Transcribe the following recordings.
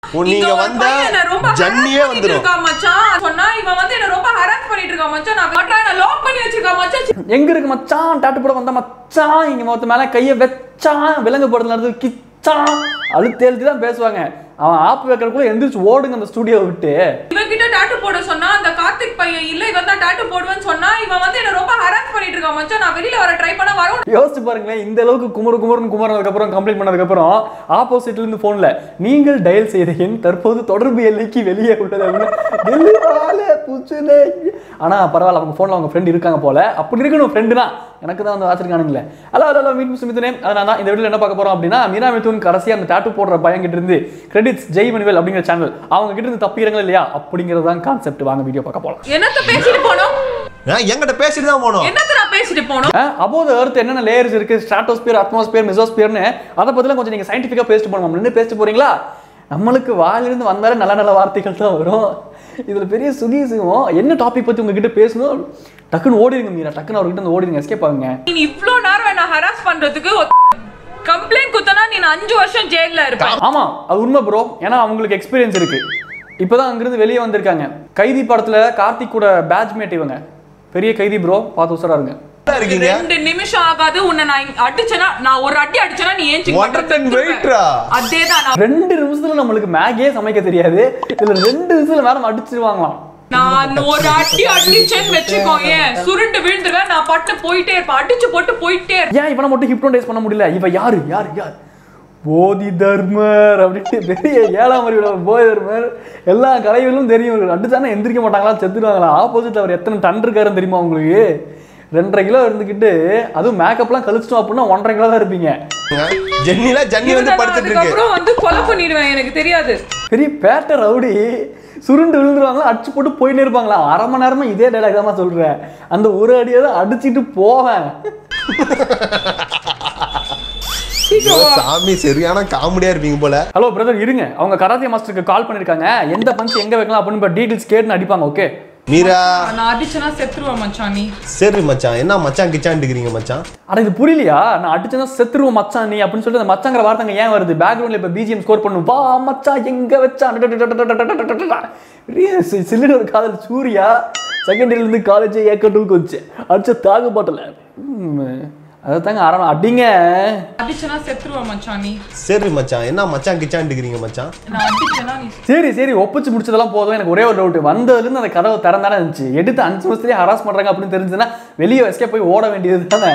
ஓ, நீங்க இங்க ஒரு வந்தா பையன் என்னை ரொம்ப ஜன்னியே harass பண்ணிட்டு வந்துரும். இருக்கான் மச்சான் சொன்னா இவன் வந்து என்ன ரொம்ப ஹராஸ் பண்ணிட்டு இருக்கான் மச்சான் நான் காட்டுறேன் என்ன லாக் பண்ணி வச்சிருக்கான் மச்சான் எங்க இருக்கு மச்சான் டாட்டு போட வந்தா மச்சான் இங்க மொத்த மேல கைய வச்சான் விலங்கு போடுறது நடந்து கிச்சான் அழுத்தி அழுத்தி தான் பேசுவாங்க அவன் ஆப் வைக்கிறதுக்குள்ள எந்திரிச்சு ஓடுங்க அந்த ஸ்டுடியோ விட்டு இவன் கிட்ட டாட்டு போட சொன்னா அந்த கார்த்திக் பையன் இல்ல இவன் தான் டாட்டு போடுவேன்னு சொன்னா இவன் வந்து என்ன ரொம்ப ஹராஸ் பண்ணிட்டு இருக்கான் மச்சான் நான் வெளியில வர ட்ரை பண்ண வரும் யோசிச்சு பாருங்களேன் இந்த அளவுக்கு குமுறு குமுறுன்னு குமரனதுக்கு அப்புறம் கம்ப்ளைண்ட் பண்ணதுக்கு அப்புறம் ஆப்போசிட்ல இருந்து போன்ல நீங்கள் டயல் செய்த எண் தற்போது தொடர்பு எல்லைக்கு வெளியே விட்டது அப்படின்னு டெல்லியால புச்சுலே ஆனா பரவாயில்ல அவங்க போன்ல அவங்க ஃப்ரெண்ட் இருக்காங்க போல அப்படி இருக்கணும் ஃப்ரெண்டு தான் எனக்கு தான் வந்து வச்சிருக்கானுங்களே ஹலோ ஹலோ மீட் மிஸ்மித்தனே அதனால தான் இந்த வீடியோல என்ன பார்க்க போறோம் அப்படின்னா மீனா மிதுன் கடைசியா அந்த டாட்டு போடுற பையன் கிட்ட இருந்து கிரெடிட்ஸ் ஜெய் மணிவேல் அப்படிங்கிற சேனல் அவங்க கிட்ட இருந்து தப்பிக்கிறாங்களா இல்லையா அப்படிங்கிறது தான் கான்செப்ட் வாங்க வீடியோ பார்க்க போலாம் என்னத்த பேசிட்டு போனோம் ஆ, என்கிட்ட பேசிட்டு தான் போனோம் என்னத்த நான் பேசிட்டு போனோம் அபோத எர்த் என்னென்ன லேயர்ஸ் இருக்கு ஸ்ட்ராட்டோஸ்பியர் அட்மாஸ்பியர் மெசோஸ்பியர்னு அதை பத்திலாம் கொஞ்சம் நீங்க சயின்டிஃபிக்கா பேசிட்டு போகணும் நின்று பேசிட்டு போறீங்களா நம்மளுக்கு வாயிலிருந்து வந்தாலே நல்ல நல்ல வார்த்தைகள் தான் வரும் இதுல பெரிய சுகீசும் என்ன டாபிக் பத்தி உங்ககிட்ட பேசணும் டக்குன்னு ஓடிடுங்க மீரா டக்குன்னு அவர்கிட்ட இருந்து ஓடிடுங்க எஸ்கேப் ஆகுங்க நீ இவ்ளோ நேரம் என்ன ஹராஸ் பண்றதுக்கு கம்ப்ளைண்ட் குத்தனா நீ அஞ்சு வருஷம் ஜெயில்ல இருப்ப ஆமா அது உண்மை ப்ரோ ஏன்னா அவங்களுக்கு எக்ஸ்பீரியன்ஸ் இருக்கு இப்பதான் அங்கிருந்து வெளியே வந்திருக்காங்க கைதி படத்துல கார்த்திக் கூட பேட்ச்மேட் இவங்க பெரிய கைதி ப்ரோ பார்த்து உசரா இருங்க நல்லா இருக்கீங்க ரெண்டு நிமிஷம் ஆகாது உன்னை நான் இங்க அடிச்சேனா நான் ஒரு அடி அடிச்சேனா நீ ஏஞ்சி ஒன்றரை டன் வெயிட்ரா அதேதான் நான் ரெண்டு நிமிஷத்துல நம்மளுக்கு மேகே சமைக்க தெரியாது இதுல ரெண்டு நிமிஷத்துல மேடம் அடிச்சிருவாங்களாம் நான் ஒரு அடி அடிச்சேன்னு வச்சுக்கோ ஏன் சுருண்டு விழுந்துருவேன் நான் பட்டு போயிட்டே இருப்பேன் அடிச்சு போட்டு போயிட்டே இருப்பேன் ஏன் இவனை மட்டும் ஹிப்னோடைஸ் பண்ண முடியல இவ யாரு யாரு யார் போதி தர்மர் அப்படின்ட்டு பெரிய ஏழாம் அறிவுல போதி தர்மர் எல்லா கலைகளும் தெரியும் இவருக்கு அடிச்சானே எந்திரிக்க மாட்டாங்களா செத்துடுவாங்களா ஆப்போசிட்ல அவர் எத்தனை டன் இருக்காருன்னு தெரியுமா உங்களுக்கு ரெண்டரை கிலோ இருந்துக்கிட்டு அதுவும் மேக்கப்லாம் கழிச்சிட்டோம் அப்படின்னா ஒன்றரை கிலோ தான் இருப்பீங்க ஜென்னில ஜன்னி வந்து இவனை நான் படுத்துட்டு இருக்கு அதுக்கப்புறம் வந்து கொலை பண்ணிடுவேன் எனக்கு தெரியாது பெரிய பேட்டை ரவுடி சுருண்டு விழுந்துருவாங்களா அடிச்சு போட்டு போயிட்டே இருப்பாங்களா அரை மணி நேரமா இதே டைலாக் தான் சொல்றேன் அந்த ஒரு அடியை தான் அடிச்சிட்டு போவேன் ஐயோ, சாமி சரியான காமெடியா இருப்பீங்க போல ஹலோ பிரதர் இருங்க அவங்க கராத்தே மாஸ்டருக்கு கால் பண்ணிருக்காங்க எந்த பஞ்ச் எங்க வைக்கலாம் அப்படின்னு டீடைல்ஸ் கேட்டு அடிப்பாங்க ஓகே மீரா நான் அடிச்சனா செத்துருவேன் மச்சான் நீ சரி மச்சான் என்ன மச்சான் கிச்சான் இருக்கிறீங்க மச்சான் அட இது புரியலையா நான் அடிச்சதா செத்துருவோம் மச்சான் நீ அப்படின்னு சொல்லிட்டு அந்த மச்சாங்கிற வார்த்தைங்க ஏன் வருது பேக்ரவுண்ட்ல இப்ப பிஜிஎம் ஸ்கோர் பண்ணும் வா மச்சான் எங்க வச்சான் பெரிய சி- சில்லுன்னு ஒரு காதல் சூர்யா செகண்ட் இயர்ல இருந்து காலேஜ் ஏக்கட்டுக்கு வச்சு அடிச்ச தாக பாட்டல அதை தாங்க ஆரம்பம் அடிங்க அடிச்சனா செத்துருவேன் மச்சான் நீ சரி மச்சான் என்ன மச்சான் கிச்சான் இருக்கிறீங்க மச்சான் நான் அடிச்சனா நீ சரி சரி ஒப்பிச்சு முடிச்சதெல்லாம் போதும் எனக்கு ஒரே ஒரு டவுட் வந்ததுலேருந்து அந்த கதவை திறந்தானே இருந்துச்சு எடுத்து அஞ்சு நிமிஷத்துலேயே ஹராஸ் பண்ணுறாங்க அப்படின்னு தெரிஞ்சுன்னா வெளியே எஸ்கே போய் ஓட வேண்டியது தானே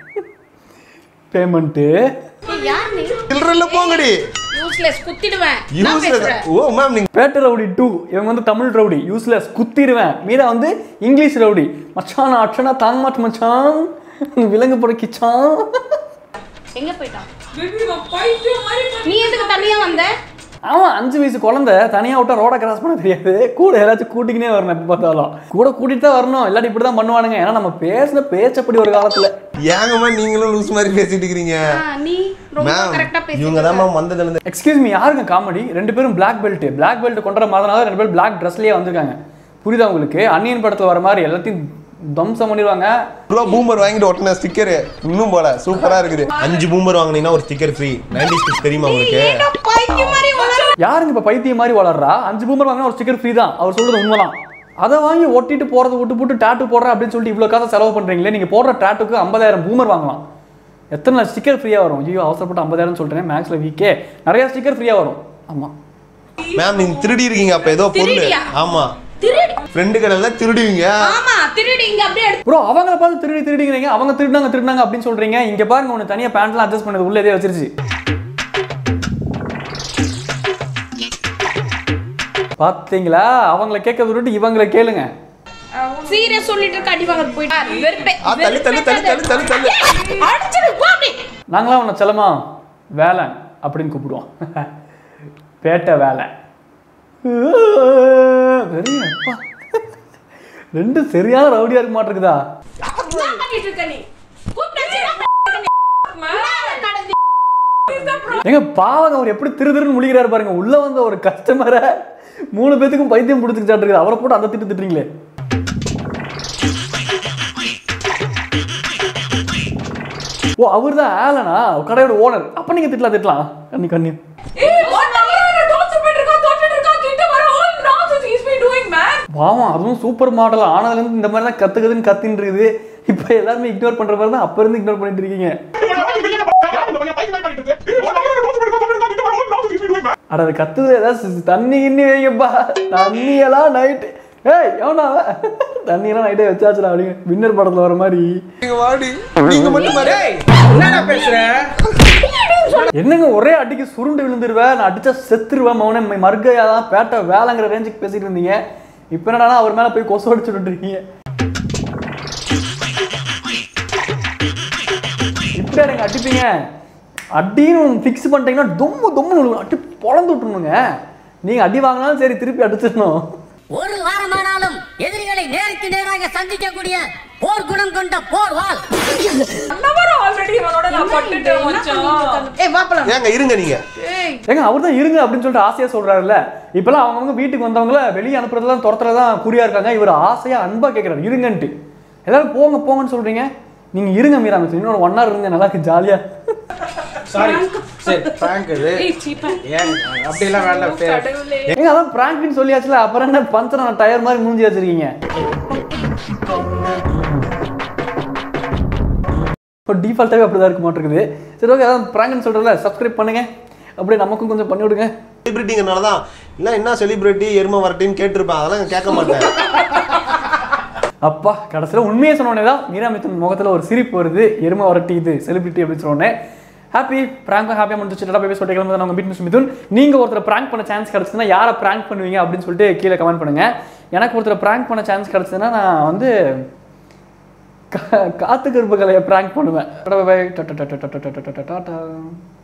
பேமெண்ட்டு ஏய், யார் நீ சில்லறல போங்கடி யூஸ்லெஸ் குத்திடுவேன் நான் யூஸ்லெஸ் பேசுறேன் ஓ மேம் நீங்க பேட்டர் ரவுடி டூ இவங்க வந்து தமிழ் ரவுடி யூஸ்லெஸ் குத்திடுவேன் மீரா வந்து இங்கிலீஷ் ரவுடி மச்சான் நான் அச்சனா தாங்க மாட்டேன் மச்சான் விலங்கு போட கிச்சான் எங்க போயிட்டான் பேபி இவன் பைத்தியம் மாதிரி பண்ணி- நீ எதுக்கு தனியா வந்த ஆமாம் அஞ்சு வயசு குழந்தை தனியாக விட்டா ரோட கிராஸ் பண்ண தெரியாது கூட யாராச்சும் கூட்டிக்கினே வரணும் எப்போ பார்த்தாலும் கூட கூட்டிட்டு தான் வரணும் இல்லாட்டி இப்படி தான் பண்ணுவானுங்க ஏன்னா நம்ம பேசின பேச்சப்படி ஒரு காலத்தில் ஏங்கம்மா நீங்களும் லூஸ் மாதிரி பேசிட்டு இருக்கிறீங்க ஆ, நீ ரொம்ப மேம் கரெக்டா இவங்க பேசுறீங்க தான் மேம் வந்ததுல இருந்து எக்ஸ்கியூஸ் மீ யாருங்க காமெடி ரெண்டு பேரும் பிளாக் பெல்ட் பிளாக் பெல்ட் கொண்டு வர மாதிரினால ரெண்டு பேரும் பிளாக் ட்ரெஸ்லயே வந்திருக்காங்க புரியுதா உங்களுக்கு அன்னியன் படத்துல வர மாதிரி எல்லாத்தையும் தம்சம் பண்ணிடுவாங்க ரூபா பூமர் வாங்கிட்டு ஒட்டின ஸ்டிக்கர் இன்னும் போல சூப்பரா இருக்குது அஞ்சு பூமர் வாங்குனீங்கன்னா ஒரு ஸ்டிக்கர் ஃப்ரீ நைன்டி ஸ்டிக்ஸ் தெரியுமா உங்களுக்கு பைத்தியம் மாதிரி உளறு. யாருங்க இப்ப பைத்தியம் மாதிரி வளர்றா அஞ்சு பூமர் வாங்கினா ஒரு ஸ்டிக்கர் ஃப்ரீ தான் அவர் சொல்றது உண்மைதான் அதை வாங்கி ஒட்டிட்டு போறதை விட்டு போட்டு டாட்டு போடுறேன் அப்படின்னு சொல்லிட்டு இவ்வளோ காசை செலவு பண்றீங்களே நீங்க போடுற டாட்டுக்கு ஐம்பதாயிரம் பூமர் வாங்கலாம் எத்தனை ஸ்டிக்கர் ஃப்ரீயா வரும் ஐயோ அவசரப்பட்டு ஐம்பதாயிரம் சொல்றேன் மேக்ஸ்ல வீக்கே நிறைய ஸ்டிக்கர் ஃப்ரீயா வரும் ஆமா மேம் நீங்க திருடி இருக்கீங்க அப்ப ஏதோ பொருள் திருடியா? ஆமா திருடி ஃப்ரெண்டு கடையில் திருடுவீங்க ஆமா திருடி இங்க அப்படியே எடுத்து ப்ரோ அவங்கள பார்த்து திருடி திருடிங்கிறீங்க அவங்க திருடினாங்க திருடினாங்க அப்படின்னு சொல்றீங்க இங்க பாருங்க ஒன்று தனியா பேண்ட்லாம் அட்ஜஸ்ட் பண்ணது உள்ள எதே வச்சிருச்சு பாத்தீங்களா அவங்கள கேட்க விட்டுட்டு இவங்கள கேளுங்க சீரியஸ் சொல்லிட்டு இருக்க அடி வாங்க போயிட்டா வெறுப்பே ஆ, தள்ளு, தள்ளு, தள்ளு, தள்ளு, தள்ளு, தள்ளு. அடிச்சிடு போ அப்படி நாங்களாம் உன்னை செல்லமா வேலன் அப்படின்னு கூப்பிடுவோம் பேட்டை வேலை பெரிய அப்பா. ரெண்டு சரியான ரவுடியா இருக்க மாட்டிருக்குதா என்ன பண்ணிட்டு இருக்க நீ கூப்பிட்டு நடந்து ஏங்க பாவங்க அவர் எப்படி திரு திருன்னு முழிக்கிறாரு பாருங்க உள்ள வந்த ஒரு கஸ்டமரை மூணு பேத்துக்கும் பைத்தியம் பிடிச்சிக்கிட்டு இருக்குது அவரை போட்டு அந்த திட்டு திட்டுறீங்களே ஓ அவர் தான் ஆலனா கடையோட ஓனர் அப்ப நீங்க திட்டலாம் திட்டலாம் கண்ணி கண்ணி ஏய், ஒன் hour ஆ torture பண்ணிட்டு இருக்கா, பாவம் அதுவும் சூப்பர் மாடல் ஆனதுலேருந்து இந்த மாதிரி தான் கத்துக்குதுன்னு கத்தின்னு இருக்குது இப்போ எல்லாருமே இக்னோர் பண்ற மாதிரி தான் அப்ப இருந்து இக்னோர் பண்ணிட்டு இருக்கீங்க அட அது கத்துது ஏதாவது தண்ணி கிண்ணி வைங்கப்பா தண்ணி எல்லாம் நைட்டு ஏய் எவனா அவன்? தண்ணி எல்லாம் நைட்டே வச்சாச்சுடா அப்படிங்க வின்னர் படத்துல வர மாதிரி நீங்க வாடி நீங்க மட்டும் பாரு. என்னடா பேசுற என்னங்க ஒரே அடிக்கு சுருண்டு விழுந்துருவேன் நான் அடிச்சா செத்துருவேன் மௌனே மர்கையா தான் பேட்டை வேலைங்கிற ரேஞ்சுக்கு பேசிட்டு இருந்தீங்க இப்போ என்னடா அவர் மேல போய் கொசு அடிச்சு விட்டுருக்கீங்க இப்படி எனக்கு அடிப்பீங்க அடின்னு ஃபிக்ஸ் பண்ணிட்டீங்கன்னா தொம்மு தொம்மு விழுகும். அடி பொழந்து விட்டுருணுங்க நீங்க அடி வாங்கினாலும் சரி திருப்பி அடிச்சிடணும் ஒரு வாரமானாலும் எதிரிகளை நேருக்கு நேராக சந்திக்கக்கூடிய போர் குணம் கொண்ட போர் வாள் நம்பரும் ஆல்ரெடி இவனோட நான் பட்டுட்டேன் மச்சான் ஏய் வாப்பலாம் ஏங்க இருங்க நீங்க ஏங்க அவர் தான் இருங்க அப்படின்னு சொல்லிட்டு ஆசையா சொல்றாருல்ல இப்பெல்லாம் அவங்கவுங்க வீட்டுக்கு வந்தவங்கள வெளியே அனுப்புறதுலாம் துரத்துறதுதான் குறியா இருக்காங்க இவர் ஆசையா அன்பா கேட்கிறாரு இருங்கன்ட்டு எல்லாரும் போங்க போங்கன்னு சொல்றீங்க நீங்க இருங்க மீரா மிஸ் இன்னொரு ஒன் ஹவர் இருங்க நல்லா இருக்கு ஜாலியா சாரி சரி பிராங்க் இது ஏய் சீப்பா ஏன் அப்படியெல்லாம் வேண்டாம் சரி. கடவுளே ஏங்க அதான் பிராங்க்னு சொல்லியாச்சுல அப்புறம் என்ன பஞ்சர் டயர் மாதிரி மூஞ்சி வச்சிருக்கீங்க இப்போ டிஃபால்ட்டாகவே அப்படி தான் இருக்க மாட்டேங்குது சரி ஓகே அதான் பிராங்க்னு சொல்கிறல சப்ஸ்கிரைப் பண்ணுங்க அப்படியே நமக்கும் கொஞ்சம் பண்ணி விடுங்க செலிபிரிட்டிங்கனால தான் இல்லை என்ன செலிபிரிட்டி எருமை வரட்டின்னு கேட்டிருப்பேன் அதெல்லாம் கேட்க மாட்டேன் அப்பா கடைசியில் உண்மையை சொன்னோடனே தான் மீரா மித்தன் முகத்தில் ஒரு சிரிப்பு வருது எருமை வரட்டி இது செலிபிரிட்டி அப்படின்னு சொன்னோடனே ஹாப்பி ப்ராங்க் ஹாப்பியாக முடிஞ்சிச்சு டடா பேபி சொல்லிட்டு கிளம்புது நாங்கள் மீட் மிதுன் நீங்கள் ஒருத்தர் ப்ராங்க் பண்ண சான்ஸ் கிடச்சுன்னா யாரை ப்ராங்க் பண்ணுவீங்க அப்படின்னு சொல்லிட்டு கீழே கமெண்ட் பண்ணுங்க எனக்கு ஒருத்தர் ப்ராங்க் பண்ண சான்ஸ் கிடச்சதுன்னா நான் வந்து கா- காத்து கருப்பு கலையை ப்ராங்க் பண்ணுவேன் டாடா bye bye. டாடா டாடா டாடா டாடா டாடா டாடா